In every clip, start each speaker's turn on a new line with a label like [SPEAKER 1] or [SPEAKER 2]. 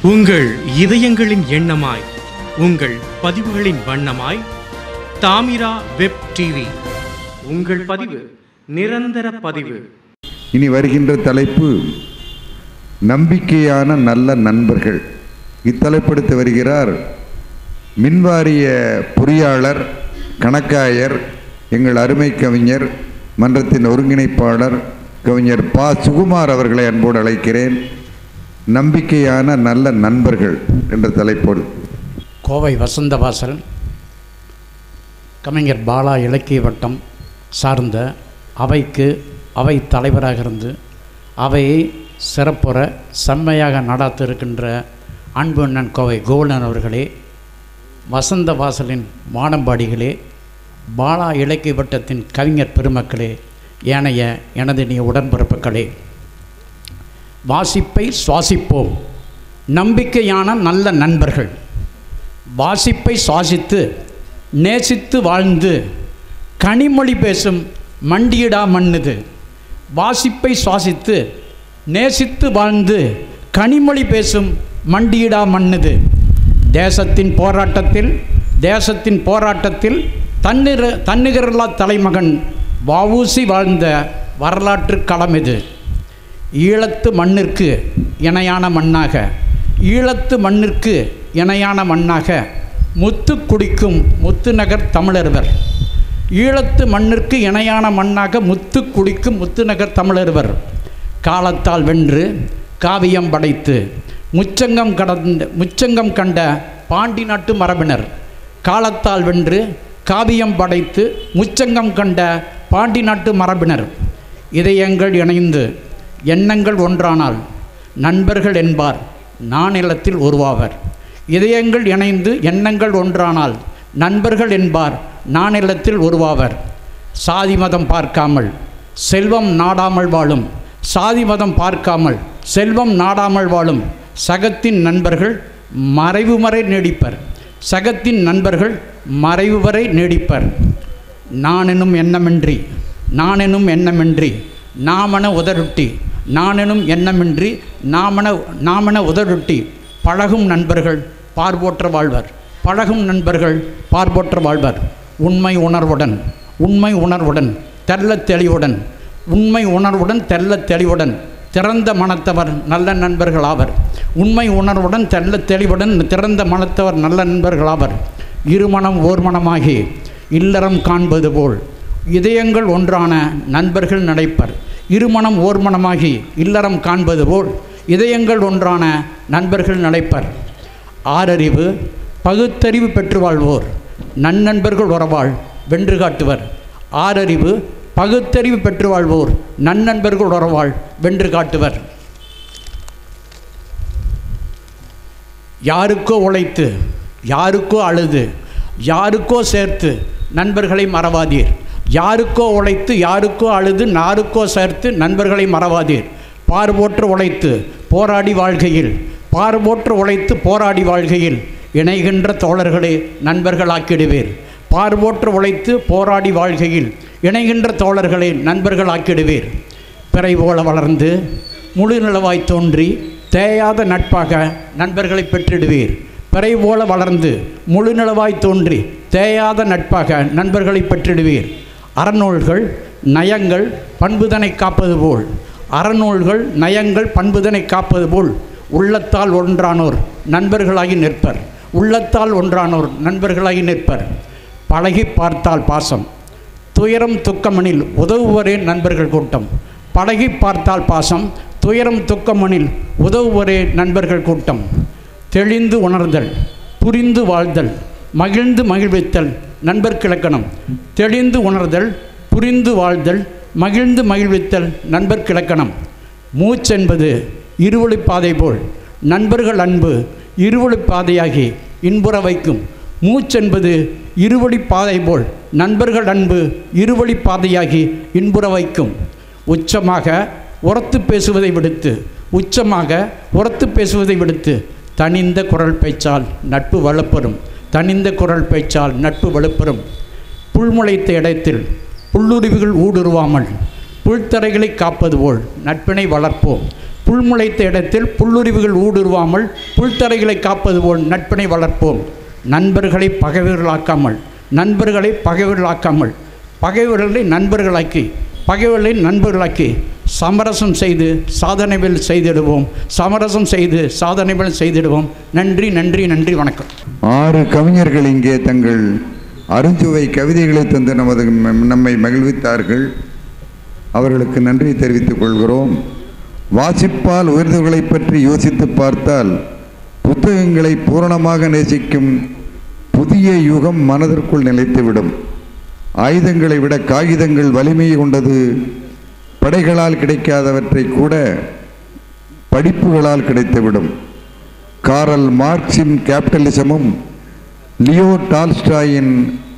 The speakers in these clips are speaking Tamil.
[SPEAKER 1] உங்கள் இதயங்களின் எண்ணமாய் உங்கள் பதிவுகளின் வண்ணமாய் தாமிரா வெப் டிவி உங்கள் பதிவு நிரந்தர பதிவு
[SPEAKER 2] இனி வருகின்ற தலைப்பு நம்பிக்கையான நல்ல நண்பர்கள் இத்தலைப்படுத்தி வருகிறார் மின்வாரிய பொறியாளர் கணக்காயர் எங்கள் அருமை கவிஞர் மன்றத்தின் ஒருங்கிணைப்பாளர் கவிஞர் பா சுகுமார் அவர்களை அன்போடு அழைக்கிறேன் நம்பிக்கையான நல்ல நண்பர்கள் என்ற தலைப்போடு
[SPEAKER 3] கோவை வசந்தவாசல் கவிஞர் பாலா இலக்கிய வட்டம் சார்ந்த அவைக்கு அவை தலைவராக இருந்து அவையை சிறப்புற செம்மையாக நடாத்திருக்கின்ற அன்பு அண்ணன் கோவை கோவலன் அவர்களே வசந்த வாசலின் வானம்பாடிகளே பாலா இலக்கிய வட்டத்தின் கவிஞர் பெருமக்களே ஏனைய எனது நீ உடன்பிறப்புகளே வாசிப்பை சுவாசிப்போம் நம்பிக்கையான நல்ல நண்பர்கள் வாசிப்பை சுவாசித்து நேசித்து வாழ்ந்து கனிமொழி பேசும் மண்டியிடா மண்ணுது வாசிப்பை சுவாசித்து நேசித்து வாழ்ந்து கனிமொழி பேசும் மண்டியிடா மண்ணுது தேசத்தின் போராட்டத்தில் தேசத்தின் போராட்டத்தில் தன்னிற தன்னிகரில்லா தலைமகன் வவுசி வாழ்ந்த வரலாற்று களம் இது ஈழத்து மண்ணிற்கு இணையான மண்ணாக ஈழத்து மண்ணிற்கு இணையான மண்ணாக முத்து குடிக்கும் முத்துநகர் தமிழர்வர் ஈழத்து மண்ணிற்கு இணையான மண்ணாக முத்து குடிக்கும் முத்துநகர் தமிழர்வர் காலத்தால் வென்று காவியம் படைத்து முச்சங்கம் கடந்த முச்சங்கம் கண்ட பாண்டி நாட்டு மரபினர் காலத்தால் வென்று காவியம் படைத்து முச்சங்கம் கண்ட பாண்டி நாட்டு மரபினர் இதயங்கள் இணைந்து எண்ணங்கள் ஒன்றானால் நண்பர்கள் என்பார் நானிலத்தில் உருவாவர் இதயங்கள் இணைந்து எண்ணங்கள் ஒன்றானால் நண்பர்கள் என்பார் நானிலத்தில் உருவாவர் சாதி மதம் பார்க்காமல் செல்வம் நாடாமல் வாழும் சாதி மதம் பார்க்காமல் செல்வம் நாடாமல் வாழும் சகத்தின் நண்பர்கள் மறைவு வரை நீடிப்பர் சகத்தின் நண்பர்கள் மறைவு வரை நீடிப்பர் நானெனும் எண்ணமின்றி நானெனும் எண்ணமின்றி நாமன உதருட்டி நானெனும் எண்ணமின்றி நாமன நாமன உதருட்டி பழகும் நண்பர்கள் பார்போற்ற வாழ்வர் பழகும் நண்பர்கள் பார்போற்ற வாழ்வர் உண்மை உணர்வுடன் உண்மை உணர்வுடன் தெல்ல தெளிவுடன் உண்மை உணர்வுடன் தெல்ல தெளிவுடன் திறந்த மனத்தவர் நல்ல நண்பர்கள் ஆவர் உண்மை உணர்வுடன் தெல்ல தெளிவுடன் திறந்த மனத்தவர் நல்ல நண்பர்கள் ஆவர் இருமனம் ஓர்மனமாகி இல்லறம் காண்பது போல் இதயங்கள் ஒன்றான நண்பர்கள் நடைப்பர் இருமனம் ஓர்மனமாகி இல்லறம் காண்பது போல் இதயங்கள் ஒன்றான நண்பர்கள் நடைப்பர் ஆறறிவு பகுத்தறிவு பெற்று வாழ்வோர் நன்னண்பர்கள் உறவாள் வென்று காட்டுவர் ஆறறிவு பகுத்தறிவு பெற்று வாழ்வோர் நன்னண்பர்கள் உறவாள் வென்று காட்டுவர் யாருக்கோ உழைத்து யாருக்கோ அழுது யாருக்கோ சேர்த்து நண்பர்களை மறவாதீர் யாருக்கோ உழைத்து யாருக்கோ அழுது நாருக்கோ சேர்த்து நண்பர்களை மறவாதீர் பார்வோற்று உழைத்து போராடி வாழ்கையில் பார்வோற்று உழைத்து போராடி வாழ்கையில் இணைகின்ற தோழர்களே நண்பர்களாக்கிடுவீர் பார்வோற்று உழைத்து போராடி வாழ்கையில் இணைகின்ற தோழர்களை நண்பர்களாக்கிடுவீர் பிறை போல வளர்ந்து முழு நிலவாய் தோன்றி தேயாத நட்பாக நண்பர்களை பெற்றிடுவீர் பிறை போல வளர்ந்து முழு நிலவாய் தோன்றி தேயாத நட்பாக நண்பர்களை பெற்றிடுவீர் அறநூல்கள் நயங்கள் பண்புதனை காப்பது போல் அறநூல்கள் நயங்கள் பண்புதனை காப்பது போல் உள்ளத்தால் ஒன்றானோர் நண்பர்களாகி நிற்பர் உள்ளத்தால் ஒன்றானோர் நண்பர்களாகி நிற்பர் பழகி பார்த்தால் பாசம் துயரம் துக்கமனில் உதவுவரே நண்பர்கள் கூட்டம் பழகி பார்த்தால் பாசம் துயரம் துக்கமனில் உதவுவரே நண்பர்கள் கூட்டம் தெளிந்து உணர்தல் புரிந்து வாழ்தல் மகிழ்ந்து மகிழ்வித்தல் நண்பர்கிழக்கணம் தெளிந்து உணர்தல் புரிந்து வாழ்தல் மகிழ்ந்து மகிழ்வித்தல் நண்பர்கிழக்கணம் மூச்சென்பது இருவழிப்பாதை போல் நண்பர்கள் அன்பு இருவழிப்பாதையாகி இன்புற வைக்கும் மூச்சென்பது இருவழிப்பாதை போல் நண்பர்கள் அன்பு இருவழிப்பாதையாகி இன்புற வைக்கும் உச்சமாக உரத்து பேசுவதை விடுத்து உச்சமாக உரத்து பேசுவதை விடுத்து தனிந்த குரல் பேச்சால் நட்பு வலுப்பெறும் தனிந்த குரல் பேச்சால் நட்பு வலுப்பெறும் புல்முளைத்த இடத்தில் புல்லுருவிகள் ஊடுருவாமல் புல்தரைகளை காப்பது போல் நட்பினை வளர்ப்போம் புல் முளைத்த இடத்தில் புல்லுருவிகள் ஊடுருவாமல் புல்தரைகளை காப்பது போல் நட்பினை வளர்ப்போம் நண்பர்களை பகைவர்களாக்காமல் நண்பர்களை பகைவர்களாக்காமல் பகைவர்களை நண்பர்களாக்கி பகைவர்களை நண்பர்களாக்கி சமரசம் செய்து சாதனைகள் செய்திடுவோம் சமரசம் செய்து சாதனைகள் செய்திடுவோம் நன்றி நன்றி நன்றி வணக்கம்
[SPEAKER 2] ஆறு கவிஞர்கள் இங்கே தங்கள் அருஞ்சுவை கவிதைகளை தந்து நமது ம- நம்மை மகிழ்வித்தார்கள் அவர்களுக்கு நன்றி தெரிவித்துக் கொள்கிறோம் வாசிப்பால் உயர்ந்தவர்களைப் பற்றி யோசித்து பார்த்தால் புத்தகங்களை பூரணமாக நேசிக்கும் புதிய யுகம் மனதிற்குள் நிலைத்துவிடும் ஆயுதங்களை விட காகிதங்கள் வலிமையை கொண்டது படைகளால் கிடைக்காதவற்றை கூட படிப்புகளால் கிடைத்துவிடும் காரல் மார்க்சின் கேபிட்டலிசமும் லியோ டால்ஸ்டாயின்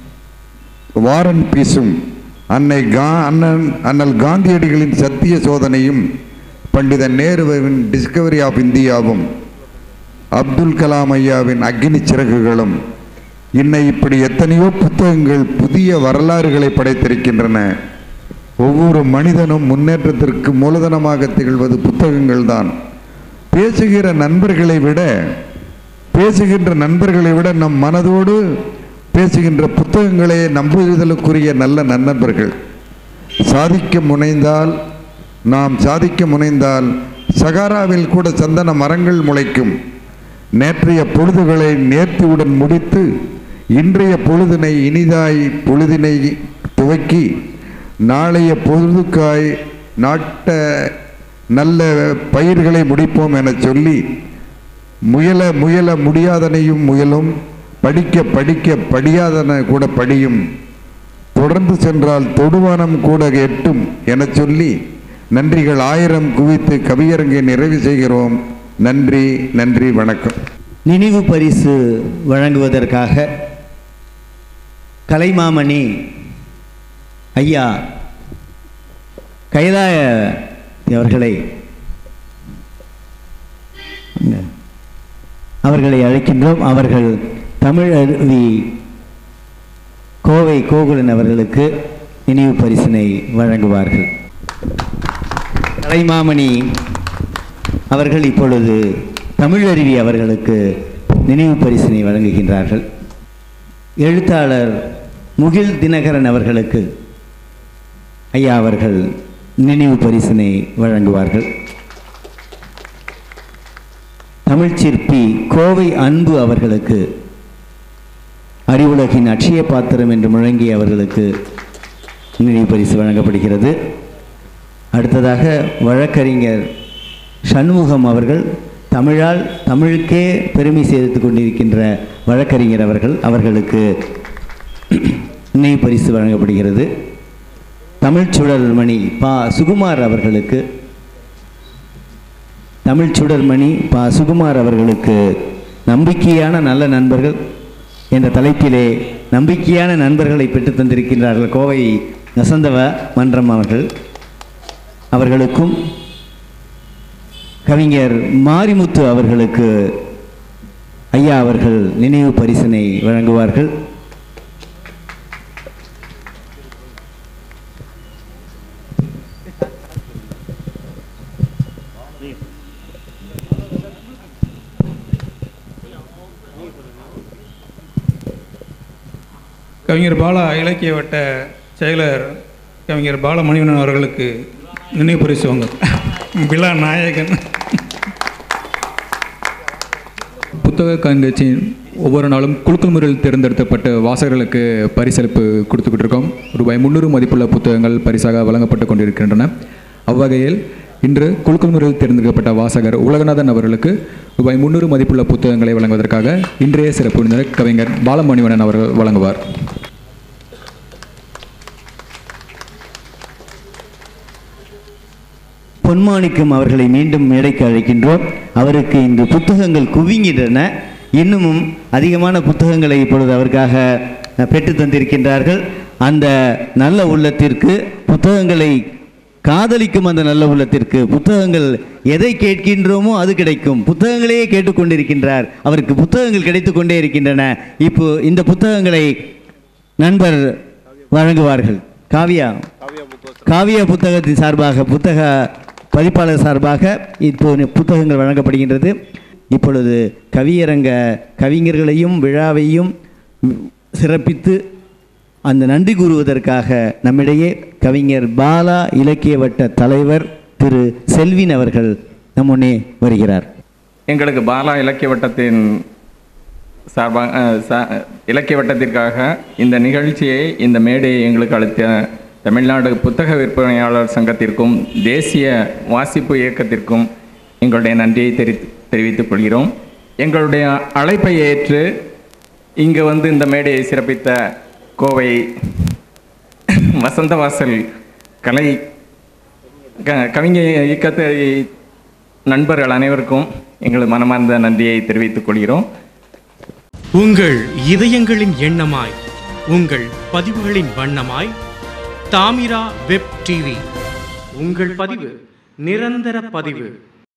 [SPEAKER 2] வாரன் பீஸும் அன்னை கா அண்ணன் அண்ணல் காந்தியடிகளின் சத்திய சோதனையும் பண்டித நேருவின் டிஸ்கவரி ஆஃப் இந்தியாவும் அப்துல் கலாம் ஐயாவின் அக்னி சிறகுகளும் இன்னை இப்படி எத்தனையோ புத்தகங்கள் புதிய வரலாறுகளை படைத்திருக்கின்றன ஒவ்வொரு மனிதனும் முன்னேற்றத்திற்கு மூலதனமாக திகழ்வது புத்தகங்கள்தான் பேசுகிற நண்பர்களை விட பேசுகின்ற நண்பர்களை விட நம் மனதோடு பேசுகின்ற புத்தகங்களே நம்புதலுக்குரிய நல்ல நண்பர்கள் சாதிக்க முனைந்தால் நாம் சாதிக்க முனைந்தால் சகாராவில் கூட சந்தன மரங்கள் முளைக்கும் நேற்றைய பொழுதுகளை நேர்த்தியுடன் முடித்து இன்றைய பொழுதினை இனிதாய் பொழுதினை துவக்கி நாளைய பொழுதுக்காய் நாட்ட நல்ல பயிர்களை முடிப்போம் என சொல்லி முயல முயல முடியாதனையும் முயலும் படிக்க படிக்க படியாதன கூட படியும் தொடர்ந்து சென்றால் தொடுவானம் கூட எட்டும் எனச் சொல்லி நன்றிகள் ஆயிரம் குவித்து கவியரங்கை நிறைவு செய்கிறோம் நன்றி நன்றி வணக்கம்
[SPEAKER 4] நினைவு பரிசு வழங்குவதற்காக கலைமாமணி ஐயா கைலாய அவர்களை அவர்களை அழைக்கின்றோம் அவர்கள் தமிழ் அருவி கோவை கோகுலன் அவர்களுக்கு நினைவு பரிசினை வழங்குவார்கள் கலைமாமணி அவர்கள் இப்பொழுது தமிழருவி அவர்களுக்கு நினைவு பரிசினை வழங்குகின்றார்கள் எழுத்தாளர் முகில் தினகரன் அவர்களுக்கு ஐயா அவர்கள் நினைவு பரிசினை வழங்குவார்கள் தமிழ்ச் சிற்பி கோவை அன்பு அவர்களுக்கு அறிவுலகின் அட்சய பாத்திரம் என்று முழங்கிய அவர்களுக்கு நினைவு பரிசு வழங்கப்படுகிறது அடுத்ததாக வழக்கறிஞர் சண்முகம் அவர்கள் தமிழால் தமிழுக்கே பெருமை சேர்த்து கொண்டிருக்கின்ற வழக்கறிஞர் அவர்கள் அவர்களுக்கு நினைவு பரிசு வழங்கப்படுகிறது தமிழ்ச் சுடர்மணி பா சுகுமார் அவர்களுக்கு தமிழ்ச் சுடர்மணி பா சுகுமார் அவர்களுக்கு நம்பிக்கையான நல்ல நண்பர்கள் என்ற தலைப்பிலே நம்பிக்கையான நண்பர்களை பெற்றுத் தந்திருக்கின்றார்கள் கோவை நசந்தவ மன்றம் அவர்கள் அவர்களுக்கும் கவிஞர் மாரிமுத்து அவர்களுக்கு ஐயா அவர்கள் நினைவு பரிசினை வழங்குவார்கள்
[SPEAKER 5] கவிஞர் பாலா இலக்கிய வட்ட செயலர் கவிஞர் பாலமணிவண்ணன் அவர்களுக்கு நினைவு பரிசு வாங்க விழா நாயகன் புத்தக கண்காட்சியின் ஒவ்வொரு நாளும் குலுக்கல் முறையில் தேர்ந்தெடுக்கப்பட்ட வாசகர்களுக்கு பரிசளிப்பு கொடுத்துக்கிட்டு இருக்கோம் ரூபாய் முந்நூறு மதிப்புள்ள புத்தகங்கள் பரிசாக வழங்கப்பட்டு கொண்டிருக்கின்றன அவ்வகையில் இன்று குலுக்கல் முறையில் தேர்ந்தெடுக்கப்பட்ட வாசகர் உலகநாதன் அவர்களுக்கு ரூபாய் முந்நூறு மதிப்புள்ள புத்தகங்களை வழங்குவதற்காக இன்றைய சிறப்பு விருந்தினர் கவிஞர் பாலமணிவண்ணன் அவர்கள் வழங்குவார்
[SPEAKER 4] பொன்மாணிக்கம் அவர்களை மீண்டும் மேடைக்கு அழைக்கின்றோம் அவருக்கு இன்று புத்தகங்கள் குவிங்கின்றன இன்னமும் அதிகமான புத்தகங்களை இப்பொழுது அவருக்காக அஹ், பெற்றுத் தந்திருக்கின்றார்கள் அந்த நல்ல உள்ளத்திற்கு புத்தகங்களை காதலிக்கும் அந்த நல்ல உள்ளத்திற்கு புத்தகங்கள் எதை கேட்கின்றோமோ அது கிடைக்கும் புத்தகங்களையே கேட்டுக்கொண்டிருக்கின்றார் அவருக்கு புத்தகங்கள் கிடைத்துக் கொண்டே இருக்கின்றன இப்போ இந்த புத்தகங்களை நண்பர் வழங்குவார்கள் காவியா காவியா புத்தகத்தின் சார்பாக புத்தக பதிப்பாளர் சார்பாக இப்போது புத்தகங்கள் வழங்கப்படுகின்றது இப்பொழுது கவியரங்க கவிஞர்களையும் விழாவையும் சிறப்பித்து அந்த நன்றி கூறுவதற்காக நம்மிடையே கவிஞர் பாலா இலக்கிய வட்ட தலைவர் திரு செல்வின் அவர்கள் நம் முன்னே வருகிறார்
[SPEAKER 6] எங்களுக்கு பாலா இலக்கிய வட்டத்தின் சார்பாக அஹ், சா- இலக்கிய வட்டத்திற்காக இந்த நிகழ்ச்சியை இந்த மேடையை எங்களுக்கு அளித்த தமிழ்நாடு புத்தக விற்பனையாளர் சங்கத்திற்கும் தேசிய வாசிப்பு இயக்கத்திற்கும் எங்களுடைய நன்றியை தெரி தெரிவித்துக் கொள்கிறோம் எங்களுடைய அழைப்பை ஏற்று இங்கு வந்து இந்த மேடையை சிறப்பித்த கோவை வசந்தவாசல் கலை க கவிஞர் இயக்கத்தை நண்பர்கள் அனைவருக்கும் எங்களது மனமார்ந்த நன்றியை தெரிவித்துக் கொள்கிறோம்
[SPEAKER 1] உங்கள் இதயங்களின் எண்ணமாய் உங்கள் பதிவுகளின் வண்ணமாய் தாமிரா வெப் டிவி உங்கள் பதிவு நிரந்தர பதிவு